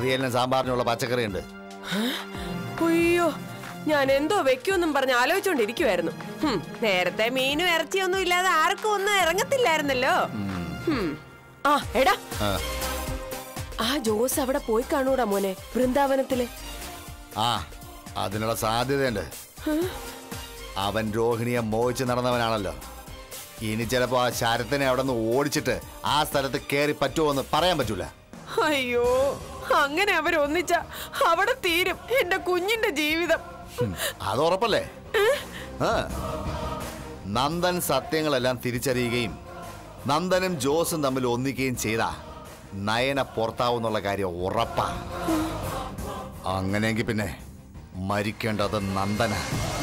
അവിയലിനും സാമ്പാറിനുള്ള പച്ചക്കറി ഉണ്ട് അയ്യോ ഞാൻ എന്തോ വെക്കുമെന്നും പറഞ്ഞ് ആലോചിച്ചോണ്ടിരിക്കുവായിരുന്നു ഹും, നേരത്തെ മീനും ഇറച്ചിയൊന്നും ഇല്ലാതെ ആർക്കും ഒന്നും ഇറങ്ങത്തില്ലായിരുന്നല്ലോ ഹും. ആ എടാ ആ. ആ ജോസ് അവിടെ പോയി കാണൂടാ മോനെ വൃന്ദാവനത്തില് ആ അതിനുള്ള സാധ്യതയുണ്ട് അവൻ രോഹിണിയെ മോഹിച്ച് നടന്നവനാണല്ലോ ഇനി ചിലപ്പോ ആ ശരത്തിനെ അവിടെ നിന്ന് ഓടിച്ചിട്ട് ആ സ്ഥലത്ത് കയറി പറ്റുമോ പറയാൻ പറ്റൂല അയ്യോ അങ്ങനെ അവരൊന്നിച്ച അവിടെ തീരും എന്റെ കുഞ്ഞിന്റെ ജീവിതം ഉം, അത് ഉറപ്പല്ലേ ആ. നന്ദൻ സത്യങ്ങളെല്ലാം തിരിച്ചറിയുകയും നന്ദനും ജോസും തമ്മിൽ ഒന്നിക്കുകയും ചെയ്ത നയന പുറത്താവുന്നുള്ള കാര്യം ഉറപ്പാ അങ്ങനെയെങ്കിൽ പിന്നെ മരിക്കേണ്ടത് നന്ദന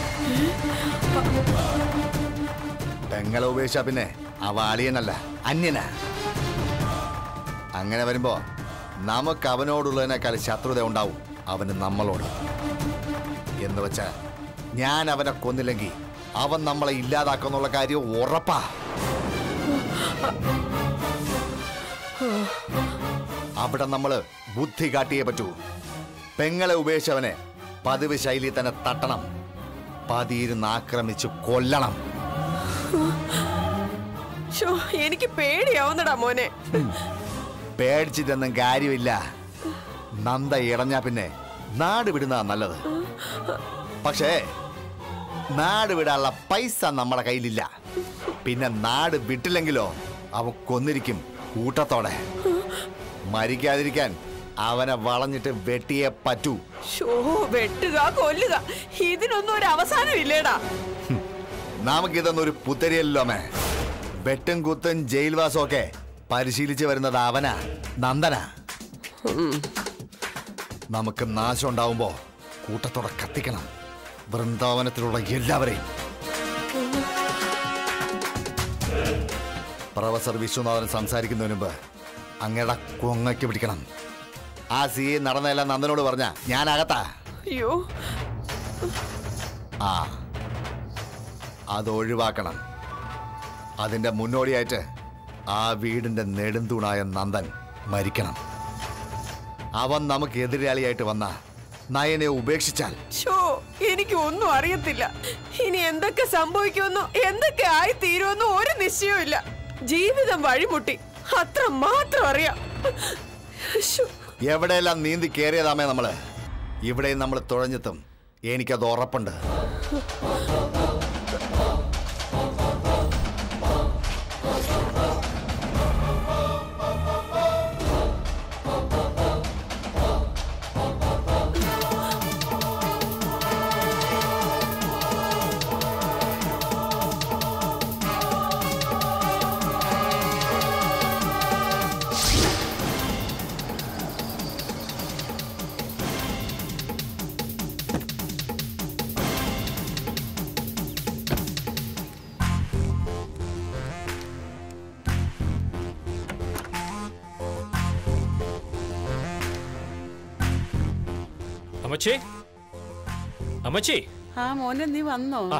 പെങ്ങളെ ഉപേക്ഷിച്ച പിന്നെ അവ അളിയനല്ല അന്യനാ അങ്ങനെ വരുമ്പോ നമുക്ക് അവനോടുള്ളതിനേക്കാൾ ശത്രുത ഉണ്ടാവും അവന് നമ്മളോട് എന്ന് വെച്ചാ ഞാൻ അവനെ കൊന്നില്ലെങ്കിൽ അവൻ നമ്മളെ ഇല്ലാതാക്കുന്നുള്ള കാര്യം ഉറപ്പാ അവിടെ നമ്മള് ബുദ്ധി കാട്ടിയേ പറ്റൂ പെങ്ങളെ ഉപേക്ഷിച്ചവനെ പതിവ് ശൈലി തന്നെ തട്ടണം പതിയിരുന്ന് ആക്രമിച്ച് കൊല്ലണം ശോ, എനിക്ക് പേടിയാവുന്നടാ മോനെ പേടിച്ചിട്ടൊന്നും കാര്യമില്ല നന്ദ ഇടഞ്ഞാ പിന്നെ നാട് വിടുന്നതാ നല്ലത് പക്ഷേ നാട് വിടാനുള്ള പൈസ നമ്മുടെ കയ്യിലില്ല പിന്നെ നാട് വിട്ടില്ലെങ്കിലോ അവൻ കൊന്നിരിക്കും കൂട്ടത്തോടെ മരിക്കാതിരിക്കാൻ അവനെ വളഞ്ഞിട്ട് വെട്ടിയേ പറ്റൂ ഷോ വെട്ടുക കൊല്ലുക ഇതിനൊന്നും ഒരു അവസാനം ഇല്ലേടാ നമുക്കിതൊന്നും ഒരു പുത്തരിയല്ലോ മേ വെട്ടും കുത്തും ജയിൽവാസം ഒക്കെ പരിശീലിച്ച് വരുന്നത് അവനാ നന്ദനാ നമുക്ക് നാശം ഉണ്ടാവുമ്പോ കൂട്ടത്തോടെ കത്തിക്കണം വൃന്ദാവനത്തിലുള്ള എല്ലാവരെയും പ്രൊഫസർ വിശ്വനാഥൻ സംസാരിക്കുന്നതിന് മുമ്പ് അങ്ങയുടെ കൊങ്ങയ്ക്ക് പിടിക്കണം ആ സി നടന്നതെല്ലാം നന്ദനോട് പറഞ്ഞ ഞാൻ അകത്താ അയ്യോ ആ അത് ഒഴിവാക്കണം അതിന്റെ മുന്നോടിയായിട്ട് ആ വീടിന്റെ നെടുന്തൂണായ നന്ദൻ മരിക്കണം അവൻ നമുക്ക് എതിരാളിയായിട്ട് വന്ന നയനെ ഉപേക്ഷിച്ചാൽ ഷോ എനിക്ക് ഒന്നും അറിയത്തില്ല ഇനി എന്തൊക്കെ സംഭവിക്കുമെന്നോ എന്തൊക്കെ ആയി തീരുമെന്നോ ഒരു നിശ്ചയവും ഇല്ല ജീവിതം വഴിമുട്ടി അത്ര മാത്രം അറിയാം ശ്ശോ. എവിടെയെല്ലാം നീന്തി കയറിയതാമേ നമ്മള് ഇവിടെയും നമ്മൾ തുഴഞ്ഞെത്തും എനിക്കത് ഉറപ്പുണ്ട് അമ്മച്ചി അമ്മച്ചി ആ മോനെ നീ വന്നോ ആ.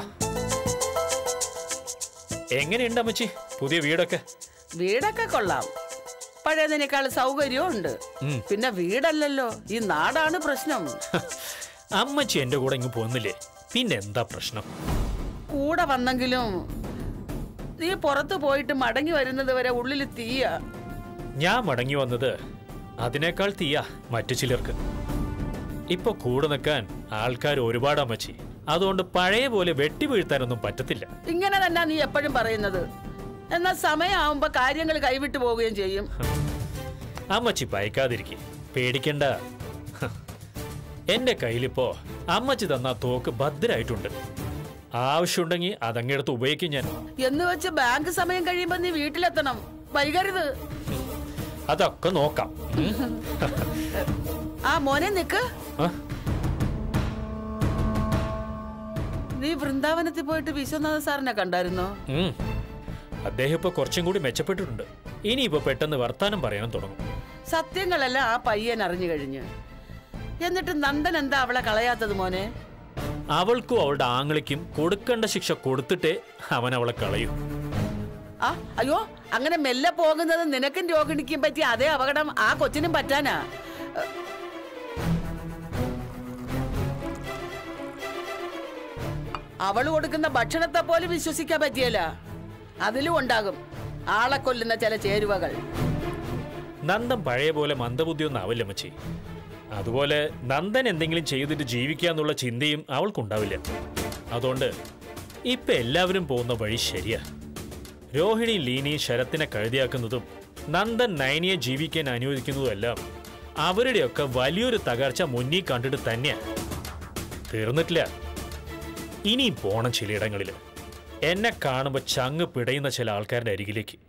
എങ്ങനെയുണ്ട് അമ്മച്ചി പുതിയ വീടൊക്കെ വീടൊക്കെ കൊള്ളാം പഴയതിനേക്കാൾ സൗകര്യവും ഉണ്ട് ഉം. പിന്നെ വീടല്ലല്ലോ ഈ നാടാണ് പ്രശ്നം അമ്മച്ചി എന്റെ കൂടെ ഇങ്ങ് പോന്നില്ലേ പിന്നെ എന്താ പ്രശ്നം കൂടെ വന്നെങ്കിലും നീ പുറത്തു പോയിട്ട് മടങ്ങി വരുന്നത് വരെ ഉള്ളിൽ തീയ ഞാൻ മടങ്ങി വന്നത് അതിനേക്കാൾ തീയാ മറ്റു ചിലർക്ക് ഇപ്പൊ കൂടെ നിൽക്കാൻ ആൾക്കാർ ഒരുപാട് അമ്മച്ചി അതുകൊണ്ട് പഴയ പോലെ വെട്ടി വീഴ്ത്താനൊന്നും പറ്റത്തില്ല ഇങ്ങനെ തന്നെ നീ എപ്പോഴും പറയുന്നത് എന്നാൽ സമയമാവുമ്പോ കാര്യങ്ങൾ കൈവിട്ടു പോവുകയും ചെയ്യും അമ്മച്ചി ഭയക്കാതിരിക്കെ പേടിക്കണ്ട ഹ. എന്റെ കയ്യിലിപ്പോ അമ്മച്ചി തന്ന തോക്ക് ഭദ്രായിട്ടുണ്ട് ആവശ്യമുണ്ടെങ്കിൽ അതങ്ങെടുത്ത് ഉപയോഗിക്കും ഞാൻ എന്ന് വെച്ച് ബാങ്ക് സമയം കഴിയുമ്പോ നീ വീട്ടിലെത്തണം വൈകരുത് അതൊക്കെ നോക്കാം ഉം. ആ മോനെ നിക്ക് ആ, നീ വൃന്ദാവനത്തിൽ പോയിട്ട് വിശ്വനാഥ സാറിനെ കണ്ടായിരുന്നോ ഉം. അദ്ദേഹം ഇപ്പൊ കുറച്ചും കൂടി മെച്ചപ്പെട്ടിട്ടുണ്ട് ഇനിയിപ്പോ പെട്ടെന്ന് വർത്താനം പറയാനും തുടങ്ങും സത്യങ്ങളെല്ലാം ആ പയ്യൻ അറിഞ്ഞു കഴിഞ്ഞു എന്നിട്ട് നന്ദൻ എന്താ അവളെ കളയാത്തത് മോനെ അവൾക്കും അവളുടെ ആങ്ങളിക്കും കൊടുക്കേണ്ട ശിക്ഷ കൊടുത്തിട്ടേ അവൻ അവളെ കളയൂ ആ അയ്യോ അങ്ങനെ മെല്ലെ പോകുന്നത് നിനക്കും രോഹിണിക്കും പറ്റിയ അതേ അപകടം ആ കൊച്ചിനും പറ്റാനാ അവള് കൊടുക്കുന്ന ഭക്ഷണത്തെ പോലും വിശ്വസിക്കാൻ പറ്റിയല്ല അതിലും ഉണ്ടാകും ആളെ കൊല്ലുന്ന ചില ചേരുവകൾ നന്ദൻ പഴയ പോലെ മന്ദബുദ്ധിയൊന്നും ആവില്ല മച്ചി അതുപോലെ നന്ദൻ എന്തെങ്കിലും ചെയ്തിട്ട് ജീവിക്കാന്നുള്ള ചിന്തയും അവൾക്കുണ്ടാവില്ല അതുകൊണ്ട് ഇപ്പൊ എല്ലാവരും പോകുന്ന വഴി ശരിയാ രോഹിണി ലീനി ശരത്തിനെ കഴുതിയാക്കുന്നതും നന്ദൻ നയനിയെ ജീവിക്കാൻ അനുവദിക്കുന്നതുമെല്ലാം അവരുടെയൊക്കെ വലിയൊരു തകർച്ച മുന്നിൽ കണ്ടിട്ട് തന്നെയാ തീർന്നിട്ടില്ല ഇനിയും പോണം ചിലയിടങ്ങളിൽ എന്നെ കാണുമ്പോൾ ചങ്ങ് പിടയുന്ന ചില ആൾക്കാരുടെ അരികിലേക്ക്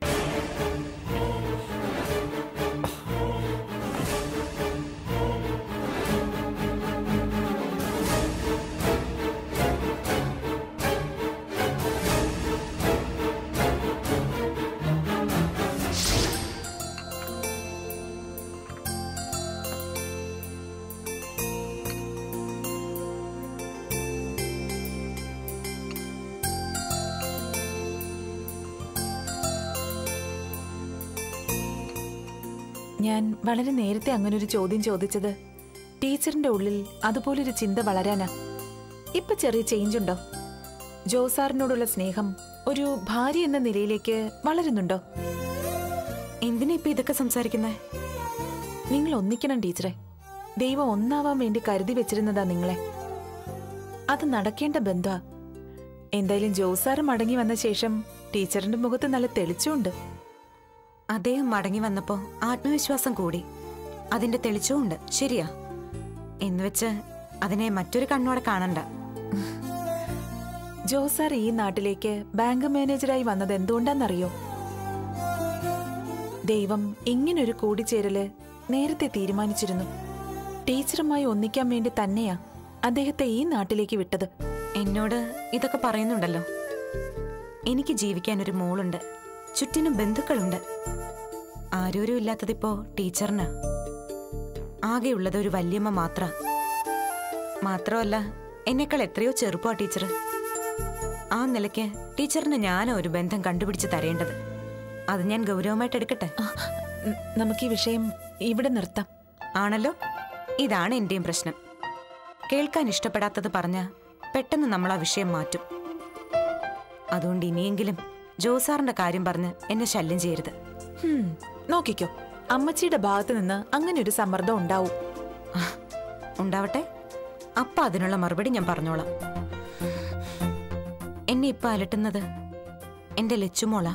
ഞാൻ വളരെ നേരത്തെ അങ്ങനൊരു ചോദ്യം ചോദിച്ചത് ടീച്ചറിന്റെ ഉള്ളിൽ അതുപോലൊരു ചിന്ത വളരാനാ ഇപ്പൊ ചെറിയ ചേഞ്ച് ഉണ്ടോ ജോസാറിനോടുള്ള സ്നേഹം ഒരു ഭാര്യ എന്ന നിലയിലേക്ക് വളരുന്നുണ്ടോ എന്തിനാ ഇപ്പൊ ഇതൊക്കെ സംസാരിക്കുന്നേ നിങ്ങൾ ഒന്നിക്കണം ടീച്ചറെ ദൈവം ഒന്നാവാൻ വേണ്ടി കരുതി വെച്ചിരുന്നതാ നിങ്ങളെ അത് നടക്കേണ്ട ബന്ധ എന്തായാലും ജോസാറ് മടങ്ങി വന്ന ശേഷം ടീച്ചറിന്റെ മുഖത്ത് നല്ല തെളിച്ചുണ്ട് അദ്ദേഹം മടങ്ങി വന്നപ്പോ ആത്മവിശ്വാസം കൂടി അതിന്റെ തെളിച്ചവുമുണ്ട് ശരിയാ എന്നുവെച്ച് അതിനെ മറ്റൊരു കണ്ണോടെ കാണണ്ട ജോസാർ ഈ നാട്ടിലേക്ക് ബാങ്ക് മാനേജരായി വന്നത് എന്തുകൊണ്ടാണെന്നറിയോ ദൈവം ഇങ്ങനൊരു കൂടിച്ചേരല് നേരത്തെ തീരുമാനിച്ചിരുന്നു ടീച്ചറുമായി ഒന്നിക്കാൻ വേണ്ടി തന്നെയാ അദ്ദേഹത്തെ ഈ നാട്ടിലേക്ക് വിട്ടത് എന്നോട് ഇതൊക്കെ പറയുന്നുണ്ടല്ലോ എനിക്ക് ജീവിക്കാൻ ഒരു മോളുണ്ട് ചുറ്റിനും ബന്ധുക്കളുണ്ട് ആരോരും ഇല്ലാത്തതിപ്പോ ടീച്ചറിന് ആകെയുള്ളത് ഒരു വല്യമ്മ മാത്ര മാത്രമല്ല എന്നെക്കാൾ എത്രയോ ചെറുപ്പാ ടീച്ചർ ആ നിലയ്ക്ക് ടീച്ചറിന് ഞാനോ ഒരു ബന്ധം കണ്ടുപിടിച്ച് തരേണ്ടത് അത് ഞാൻ ഗൗരവമായിട്ട് എടുക്കട്ടെ ആ, ഉം, നമുക്ക് ഈ വിഷയം ഇവിടെ നിർത്താം ആണല്ലോ ഇതാണ് എന്റെയും പ്രശ്നം കേൾക്കാൻ ഇഷ്ടപ്പെടാത്തത് പറഞ്ഞ പെട്ടെന്ന് നമ്മൾ ആ വിഷയം മാറ്റും അതുകൊണ്ട് ഇനിയെങ്കിലും ജോസാറിന്റെ കാര്യം പറഞ്ഞ് എന്നെ ശല്യം ചെയ്യരുത് ഹും, നോക്കിക്കോ അമ്മച്ചിയുടെ ഭാഗത്ത് നിന്ന് അങ്ങനെ ഒരു സമ്മർദ്ദം ഉണ്ടാവും ആ, ഉണ്ടാവട്ടെ അപ്പ അതിനുള്ള മറുപടി ഞാൻ പറഞ്ഞോളാം എന്നെ ഇപ്പൊ അലട്ടുന്നത് എന്റെ ലച്ചുമോള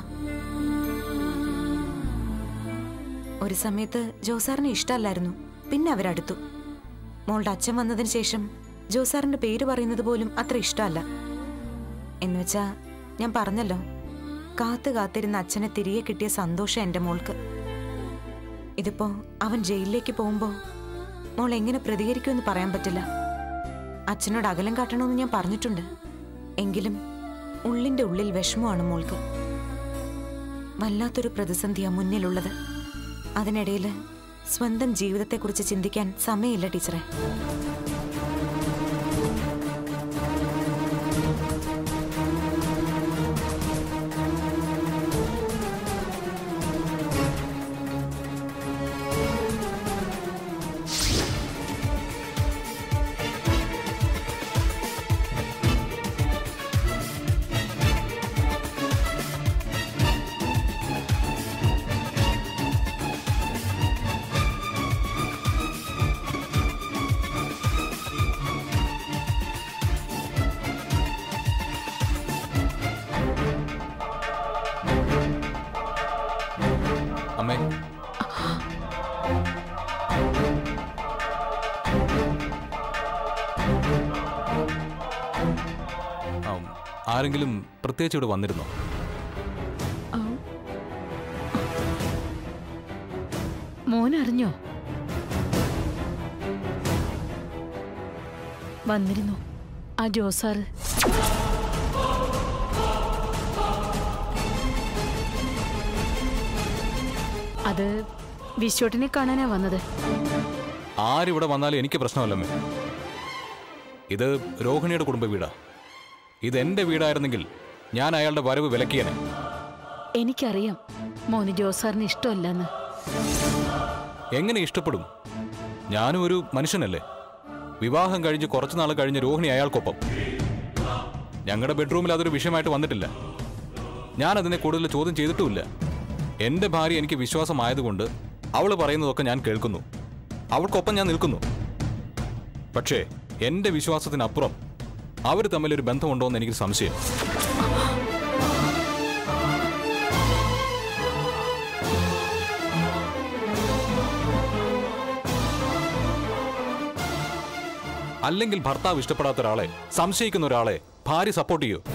ഒരു സമയത്ത് ജോസാറിനെ ഇഷ്ടമല്ലായിരുന്നു പിന്നെ അവരടുത്തു മോളുടെ അച്ഛൻ വന്നതിന് ശേഷം ജോസാറിന്റെ പേര് പറയുന്നത് പോലും അത്ര ഇഷ്ടമല്ല എന്നുവെച്ചാ ഞാൻ പറഞ്ഞല്ലോ കാത്തു കാത്തിരുന്ന അച്ഛനെ തിരികെ കിട്ടിയ സന്തോഷം എന്റെ മോൾക്ക് ഇതിപ്പോ അവൻ ജയിലിലേക്ക് പോകുമ്പോ മോൾ എങ്ങനെ പ്രതികരിക്കുമെന്ന് പറയാൻ പറ്റില്ല അച്ഛനോട് അകലം കാട്ടണമെന്ന് ഞാൻ പറഞ്ഞിട്ടുണ്ട് എങ്കിലും ഉള്ളിന്റെ ഉള്ളിൽ വിഷമമാണ് മോൾക്ക് വല്ലാത്തൊരു പ്രതിസന്ധിയാ മുന്നിലുള്ളത് അതിനിടയിൽ സ്വന്തം ജീവിതത്തെക്കുറിച്ച് ചിന്തിക്കാൻ സമയമില്ല ടീച്ചറെ അമ്മേ ആം, ആരെങ്കിലും പ്രത്യേകിച്ച് ഇവിടെ വന്നിരുന്നോ മോൻ അറിഞ്ഞോ വന്നിരുന്നു ആ ജോസാറ് അത് വിശ്വട്ടിനെ കാണാനാ വന്നത് ആരിവിടെ വന്നാലും എനിക്ക് പ്രശ്നമല്ലമ്മേ ഇത് രോഹിണിയുടെ കുടുംബ വീടാ ഇത് എന്റെ വീടായിരുന്നെങ്കിൽ ഞാൻ അയാളുടെ വരവ് വിലക്കിയനെ എനിക്കറിയാം മോന് ജോസാറിന് ഇഷ്ടമല്ലെന്ന് എങ്ങനെ ഇഷ്ടപ്പെടും ഞാനും ഒരു മനുഷ്യനല്ലേ വിവാഹം കഴിഞ്ഞ് കുറച്ചു നാൾ കഴിഞ്ഞ് രോഹിണി അയാൾക്കൊപ്പം ഞങ്ങളുടെ ബെഡ്റൂമിൽ അതൊരു വിഷയമായിട്ട് വന്നിട്ടില്ല ഞാൻ അതിനെ കൂടുതൽ ചോദ്യം ചെയ്തിട്ടുമില്ല എൻ്റെ ഭാര്യ എനിക്ക് വിശ്വാസമായതുകൊണ്ട് അവൾ പറയുന്നതൊക്കെ ഞാൻ കേൾക്കുന്നു അവൾക്കൊപ്പം ഞാൻ നിൽക്കുന്നു പക്ഷേ എൻ്റെ വിശ്വാസത്തിനപ്പുറം അവർ തമ്മിലൊരു ബന്ധമുണ്ടോ എന്ന് എനിക്ക് സംശയം അല്ലെങ്കിൽ ഭർത്താവ് ഇഷ്ടപ്പെടാത്ത ഒരാളെ സംശയിക്കുന്ന ഒരാളെ ഭാര്യ സപ്പോർട്ട് ചെയ്യൂ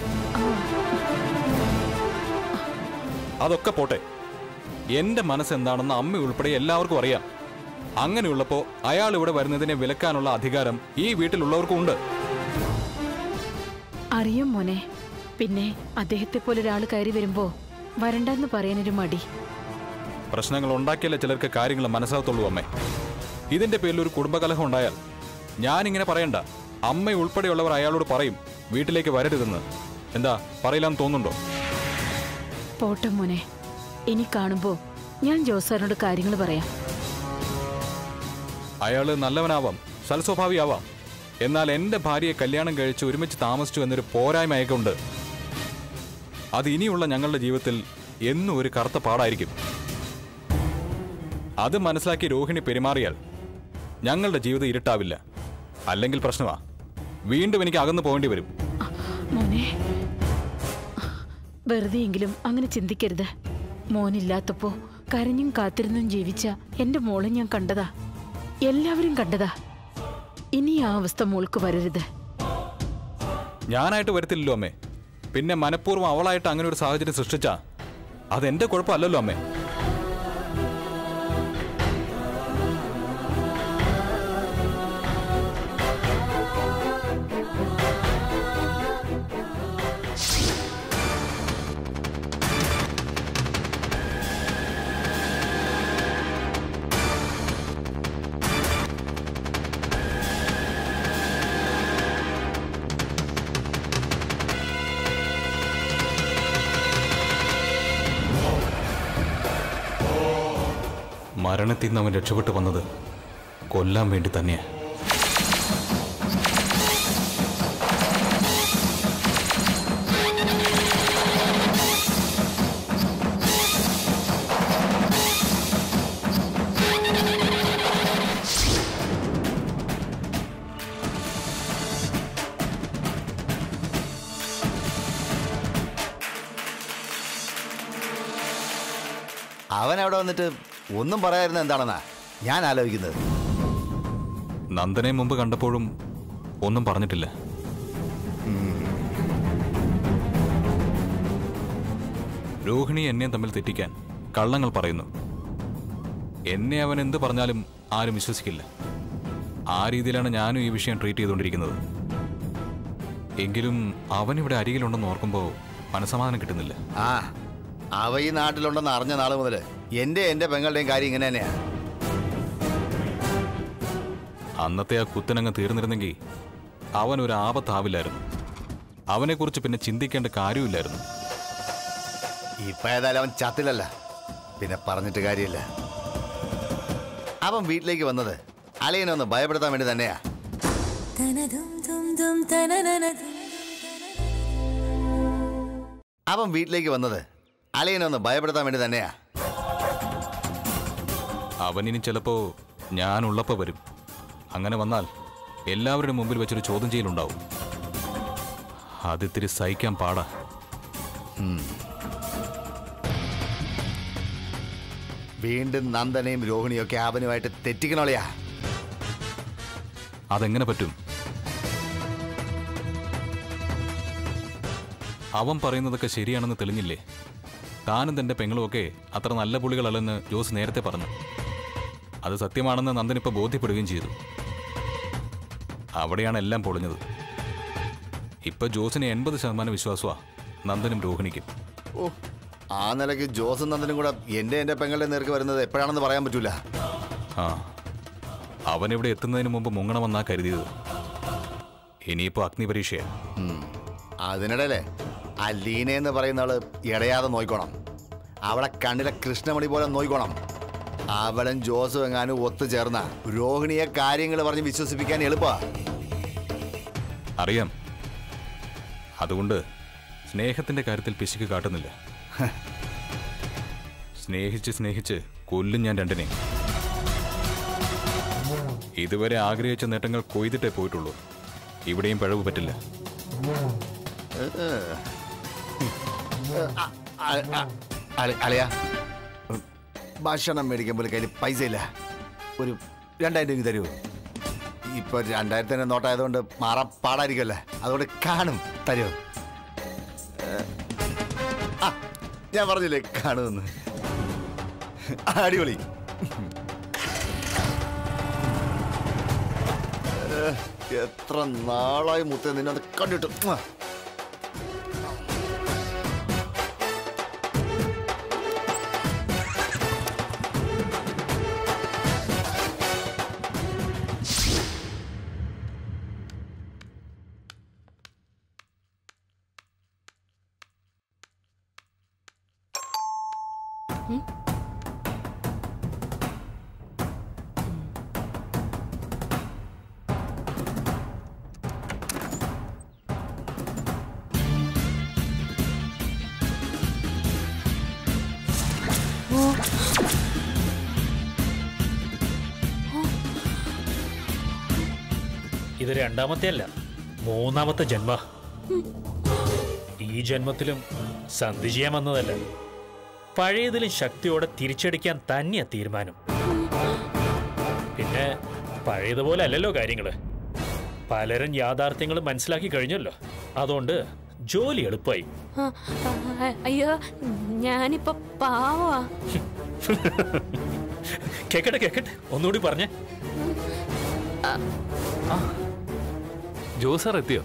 അതൊക്കെ പോട്ടെ എന്റെ മനസ്സെന്താണെന്ന് അമ്മ ഉൾപ്പെടെ എല്ലാവർക്കും അറിയാം അങ്ങനെയുള്ളപ്പോ അയാൾ ഇവിടെ വരുന്നതിനെ വിലക്കാനുള്ള അധികാരം ഈ വീട്ടിലുള്ളവർക്കും ഉണ്ട് അറിയാം മോനെ പിന്നെ അദ്ദേഹത്തെ പോലെ ഒരാൾ കയറി വരുമ്പോ വരണ്ടെന്ന് പറയാനൊരു മടി പ്രശ്നങ്ങൾ ഉണ്ടാക്കിയാലേ ചിലർക്ക് കാര്യങ്ങൾ മനസ്സിലാകത്തുള്ളൂ അമ്മേ ഇതിന്റെ പേരിൽ ഒരു കുടുംബകലഹം ഉണ്ടായാൽ ഞാനിങ്ങനെ പറയണ്ട അമ്മ ഉൾപ്പെടെയുള്ളവർ അയാളോട് പറയും വീട്ടിലേക്ക് വരരുതെന്ന് എന്താ പറയില്ലാന്ന് തോന്നുന്നുണ്ടോ പോട്ടെ മോനെ ഇനി കാണുമ്പോ ഞാൻ ജോസാറിനോട് കാര്യങ്ങൾ പറയാം അയാള് നല്ലവനാവാം സൽസ്വഭാവിയാവാം എന്നാൽ എന്റെ ഭാര്യയെ കല്യാണം കഴിച്ച് ഒരുമിച്ച് താമസിച്ചു എന്നൊരു പോരായ്മയൊക്കെ ഉണ്ട് അത് ഇനിയുള്ള ഞങ്ങളുടെ ജീവിതത്തിൽ എന്നും ഒരു കറുത്ത പാടായിരിക്കും അത് മനസ്സിലാക്കി രോഹിണി പെരുമാറിയാൽ ഞങ്ങളുടെ ജീവിതം ഇരുട്ടാവില്ല അല്ലെങ്കിൽ പ്രശ്നമാ വീണ്ടും എനിക്ക് അകന്നു പോകേണ്ടി വരും മോനെ വെറുതെയെങ്കിലും അങ്ങനെ ചിന്തിക്കരുത് മോനില്ലാത്തപ്പോ കരഞ്ഞും കാത്തിരുന്നും ജീവിച്ച എന്റെ മോളെ ഞാൻ കണ്ടതാ എല്ലാവരും കണ്ടതാ ഇനി ആ അവസ്ഥ മോൾക്ക് വരരുത് ഞാനായിട്ട് വരത്തില്ലല്ലോ അമ്മേ പിന്നെ മനഃപൂർവ്വം അവളായിട്ട് അങ്ങനെ ഒരു സാഹചര്യം സൃഷ്ടിച്ചാ അതെന്റെ കുഴപ്പമല്ലല്ലോ അമ്മേ മരണത്തിൽ നിന്ന് അവൻ രക്ഷപ്പെട്ടു വന്നത് കൊല്ലാൻ വേണ്ടി തന്നെയാ അവൻ അവിടെ വന്നിട്ട് ഒന്നും പറയാതിരുന്ന എന്താണെന്നാ ഞാൻ ആലോചിക്കുന്നത് നന്ദനെ മുമ്പ് കണ്ടപ്പോഴും ഒന്നും പറഞ്ഞിട്ടില്ല രോഹിണി എന്നെയും തമ്മിൽ തെറ്റിക്കാൻ കള്ളങ്ങൾ പറയുന്നു എന്നെ അവൻ എന്ത് പറഞ്ഞാലും ആരും വിശ്വസിക്കില്ല ആ രീതിയിലാണ് ഞാനും ഈ വിഷയം ട്രീറ്റ് ചെയ്തുകൊണ്ടിരിക്കുന്നത് എങ്കിലും അവൻ ഇവിടെ അരികിലുണ്ടെന്ന് ഓർക്കുമ്പോൾ മനസമാധാനം കിട്ടുന്നില്ല ആ അവ ഈ നാട്ടിലുണ്ടെന്ന് അറിഞ്ഞ നാൾ മുതൽ എൻ്റെ എൻ്റെ പെങ്ങളുടെയും കാര്യം ഇങ്ങനെ തന്നെയാ അന്നത്തെ ആ കുത്തനങ്ങ് തീർന്നിരുന്നെങ്കിൽ അവൻ ഒരു ആപത്താവില്ലായിരുന്നു അവനെക്കുറിച്ച് പിന്നെ ചിന്തിക്കേണ്ട കാര്യമില്ലായിരുന്നു ഇപ്പൊ ഏതായാലും അവൻ ചത്തിലല്ല പിന്നെ പറഞ്ഞിട്ട് കാര്യമില്ല അവൻ വീട്ടിലേക്ക് വന്നത് അളിയനെ ഒന്ന് ഭയപ്പെടുത്താൻ വേണ്ടി തന്നെയാ അവൻ വീട്ടിലേക്ക് വന്നത് അളിയനെ ഒന്ന് ഭയപ്പെടുത്താൻ വേണ്ടി തന്നെയാ അവനിനി ചിലപ്പോ ഞാനുള്ളപ്പോ വരും അങ്ങനെ വന്നാൽ എല്ലാവരുടെ മുമ്പിൽ വെച്ചൊരു ചോദ്യം ചെയ്യലുണ്ടാവും അതിത്തിരി സഹിക്കാൻ പാടാ വീണ്ടും നന്ദനയും രോഹിണിയും ഒക്കെ അവനുമായിട്ട് തെറ്റിക്കണോളിയാ അതെങ്ങനെ പറ്റും അവൻ പറയുന്നതൊക്കെ ശരിയാണെന്ന് തെളിഞ്ഞില്ലേ താനും തന്റെ പെങ്ങളുമൊക്കെ അത്ര നല്ല പുള്ളികളല്ലെന്ന് ജോസ് നേരത്തെ പറഞ്ഞു അത് സത്യമാണെന്ന് നന്ദൻ ഇപ്പൊ ബോധ്യപ്പെടുകയും ചെയ്തു അവിടെയാണ് എല്ലാം പൊളിഞ്ഞത് ഇപ്പൊ ജോസിന് എൺപത് ശതമാനം വിശ്വാസമാ നന്ദനും രോഹിണിക്കും ഓ ആ നിലയ്ക്ക് ജോസും നന്ദനും കൂടെ എൻ്റെ എൻ്റെ പെങ്ങളുടെ നേർക്ക് വരുന്നത് എപ്പോഴാണെന്ന് പറയാൻ പറ്റൂല ആ അവനിവിടെ എത്തുന്നതിന് മുമ്പ് മുങ്ങണമെന്നാ കരുതിയത് ഇനിയിപ്പോ അഗ്നിപരീക്ഷയാ ഉം. അതിനിടയിലെ ആ ലീന എന്ന് പറയുന്ന ആള് ഇടയാതെ നോയിക്കോണം അവളെ കണ്ണിലെ കൃഷ്ണമണി പോലെ നോയിക്കോണം അവളും ജോസും എങ്ങാനും ഒത്തുചേർന്ന രോഹിണിയെ കാര്യങ്ങൾ പറഞ്ഞ് വിശ്വസിപ്പിക്കാൻ എളുപ്പ അറിയാം അതുകൊണ്ട് സ്നേഹത്തിന്റെ കാര്യത്തിൽ പിശുക്ക് കാട്ടുന്നില്ല സ്നേഹിച്ച് സ്നേഹിച്ച് കൊല്ലും ഞാൻ രണ്ടിനെ ഇതുവരെ ആഗ്രഹിച്ച നേട്ടങ്ങൾ കൊയ്തിട്ടേ പോയിട്ടുള്ളൂ ഇവിടെയും പിഴവ് പറ്റില്ല അ- അ- അളി- അളിയാ ഉം, ഭക്ഷണം മേടിക്കാൻ പോലും കയ്യിൽ പൈസ ഇല്ല ഒരു രണ്ടായിരം രൂപ തരുമോ ഇപ്പൊ രണ്ടായിരത്തിന് നോട്ടായതുകൊണ്ട് മാറാൻ പാടായിരിക്കുമല്ലേ അതുകൊണ്ട് കാണും തരുമോ ആ ഞാൻ പറഞ്ഞില്ലേ കാണുമെന്ന് അടിപൊളി ഏ, എത്ര നാളായി മുത്തേ നിന്നെ ഒന്ന് കണ്ടിട്ട് ഉം. ഇത് രണ്ടാമത്തെ അല്ല മൂന്നാമത്തെ ജന്മ ഈ ജന്മത്തിലും സന്ധി ചെയ്യാൻ വന്നതല്ല പഴയതിലും ശക്തിയോടെ തിരിച്ചടിക്കാൻ തന്നെയാ തീരുമാനം പിന്നെ പഴയതുപോലെ അല്ലല്ലോ കാര്യങ്ങള് പലരും യാഥാർത്ഥ്യങ്ങൾ മനസ്സിലാക്കി കഴിഞ്ഞല്ലോ അതുകൊണ്ട് ജോലി എളുപ്പമായി ആ, ആ, അയ്യോ ഞാനിപ്പോ പാവാ കേക്കട്ടെ കേക്കട്ടെ ഒന്നുകൂടി പറഞ്ഞേ ജോസാർ എത്തിയോ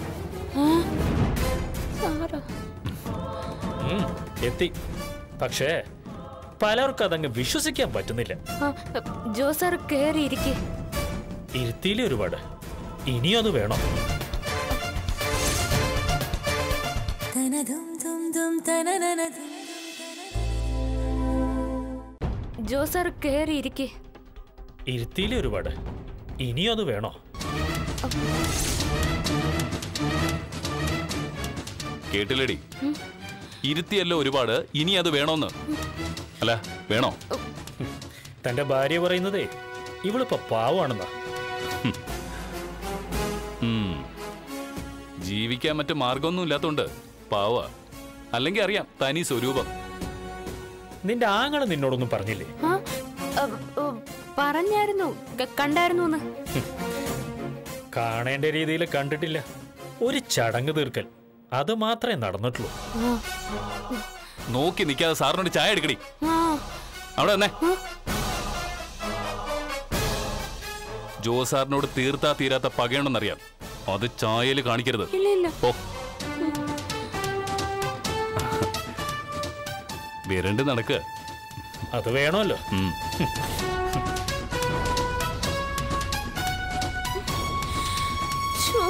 സാറാ ഉം, എത്തി പക്ഷേ പലർക്കും അതങ്ങ് വിശ്വസിക്കാൻ പറ്റുന്നില്ല ആ, ജോ സാർ കേറിയിരിക്കെ ഇരുത്തിയിലെ ഒരുപാട് ഇനിയും അത് വേണോ ജോ സാർ കേറിയിരിക്കെ ഇരുത്തിയിലെ ഒരുപാട് ഇനിയും അത് വേണോ കേട്ടില്ലടി ഇരുത്തിയല്ലോ ഒരുപാട് ഇനി അത് വേണോന്ന് അല്ല വേണോ തന്റെ ഭാര്യ പറയുന്നതേ ഇവളിപ്പോ പാവാണെന്നാ ഉം. ജീവിക്കാൻ മറ്റു മാർഗമൊന്നും ഇല്ലാത്തോണ്ട് പാവ അല്ലെങ്കിൽ അറിയാം തനി സ്വരൂപം നിന്റെ ആങ്ങള് നിന്നോടൊന്നും പറഞ്ഞില്ലേ ആ, ആ, ആ, പറഞ്ഞായിരുന്നു ക- കണ്ടായിരുന്നു എന്ന് കാണേണ്ട രീതിയിൽ കണ്ടിട്ടില്ല ഒരു ചടങ്ങ് തീർക്കൽ അത് മാത്രമേ നടന്നിട്ടുള്ളൂ നോക്കി നിൽക്കാതെ സാറിനോട് ചായ എടുക്കടി ആ അവിടെ വന്നേ ജോ സാറിനോട് തീർത്താ തീരാത്ത പകയുണ്ടെന്നറിയാം അത് ചായയിൽ കാണിക്കരുത് ഇല്ല ഇല്ല ഓ വിരണ്ട് നടക്ക് അത് വേണമല്ലോ ഉം. ശ്ശോ.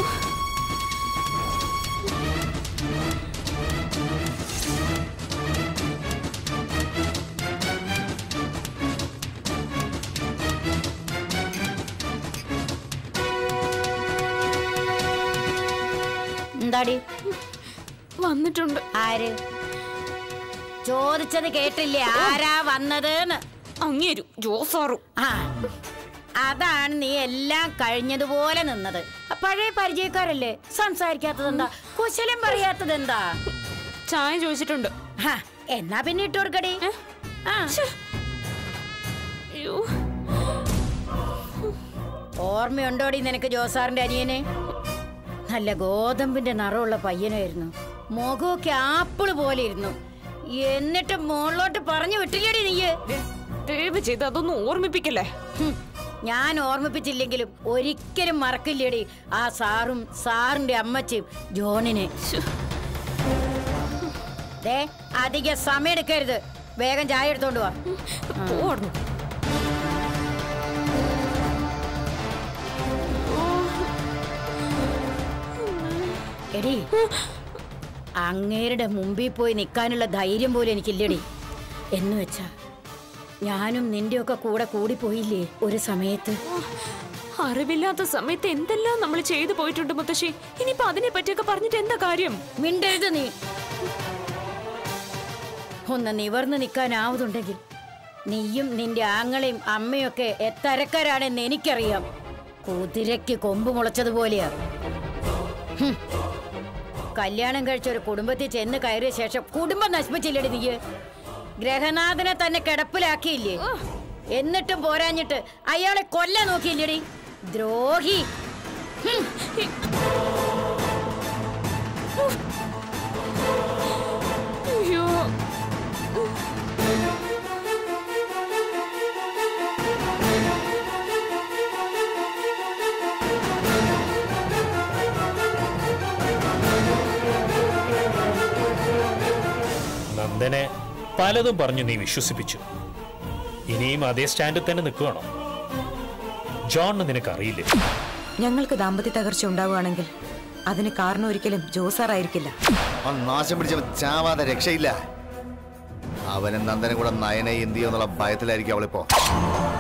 എന്താടി വന്നിട്ടുണ്ട് ആര് ചോദിച്ചത് കേട്ടില്ലേ ആരാ വന്നതെന്ന് അങ്ങേരും ജോ സാറും ആ അതാണ് നീ എല്ലാം കഴിഞ്ഞതുപോലെ നിന്നത് പഴയ പരിചയക്കാരല്ലേ സംസാരിക്കാത്തത് എന്താ കുശലം പറയാത്തത് എന്താ ചായ ചോദിച്ചിട്ടുണ്ട് എന്നാ പിന്നെ ഇട്ട് കൊടുക്കടി ആ അയ്യോ ഓർമ്മയുണ്ടോടി നിനക്ക് ജോസാറിന്റെ അനിയനെ നല്ല ഗോതമ്പിന്റെ നിറമുള്ള പയ്യനായിരുന്നു മുഖമൊക്കെ ആപ്പിള് പോലെ ഇരുന്നു എന്നിട്ട് മുകളിലോട്ട് പറഞ്ഞു വിട്ടില്ലേടി നീയ് ദയവ് ചെയ്ത് അതൊന്നും ഓർമ്മിപ്പിക്കല്ലേ ഹും, ഞാൻ ഓർമ്മിപ്പിച്ചില്ലെങ്കിലും ഒരിക്കലും മറക്കില്ലേടി ആ സാറും സാറിന്റെ അമ്മച്ചിയും ജോണിനെ ദേ അധിക സമയം എടുക്കരുത് വേഗം ചായ എടുത്തോണ്ട് വാ പോടുന്നു എടി അങ്ങേരുടെ മുമ്പിൽ പോയി നിൽക്കാനുള്ള ധൈര്യം പോലും എനിക്കില്ലടി എന്ന് വെച്ചാ ഞാനും നിന്റെയൊക്കെ കൂടെ കൂടി പോയില്ലേ ഒരു സമയത്ത് അറിവില്ലാത്ത സമയത്ത് എന്തെല്ലാം നമ്മൾ ചെയ്തു പോയിട്ടുണ്ട് മുത്തശ്ശി ഇനിയിപ്പോ അതിനെ പറ്റിയൊക്കെ പറഞ്ഞിട്ട് എന്താ കാര്യം മിണ്ടരുത് നീ ഒന്ന് നിവർന്നു നിൽക്കാനാവുന്നുണ്ടെങ്കിൽ നീയും നിന്റെ ആങ്ങളെയും അമ്മയൊക്കെ എത്തരക്കാരാണെന്ന് എനിക്കറിയാം കുതിരയ്ക്ക് കൊമ്പ് മുളച്ചതുപോലെയാ ഹും. കല്യാണം കഴിച്ച ഒരു കുടുംബത്തിൽ ചെന്ന് കയറിയ ശേഷം കുടുംബം നശിപ്പിച്ചില്ലടി നീ ഗ്രഹനാഥനെ തന്നെ കിടപ്പിലാക്കിയില്ലേ എന്നിട്ടും പോരാഞ്ഞിട്ട് അയാളെ കൊല്ലാൻ നോക്കിയില്ലേടി ദ്രോഹി ഹും. അയ്യോ നന്ദനെ പലതും പറഞ്ഞു നീ വിശ്വസിപ്പിച്ചു ഇനിയും അതേ സ്റ്റാൻഡിൽ തന്നെ നിൽക്കുകയാണോ ജോണിന് നിനക്കറിയില്ലേ ഞങ്ങൾക്ക് ദാമ്പത്യ തകർച്ച ഉണ്ടാവുകയാണെങ്കിൽ അതിന് കാരണം ഒരിക്കലും ജോസാറായിരിക്കില്ല അവൻ നാശം പിടിച്ചവൻ ചാവാതെ രക്ഷയില്ല അവനും നന്ദനും കൂടെ നയനെ എന്ത് ചെയ്യുമെന്നുള്ള ഭയത്തിലായിരിക്കും അവളിപ്പോ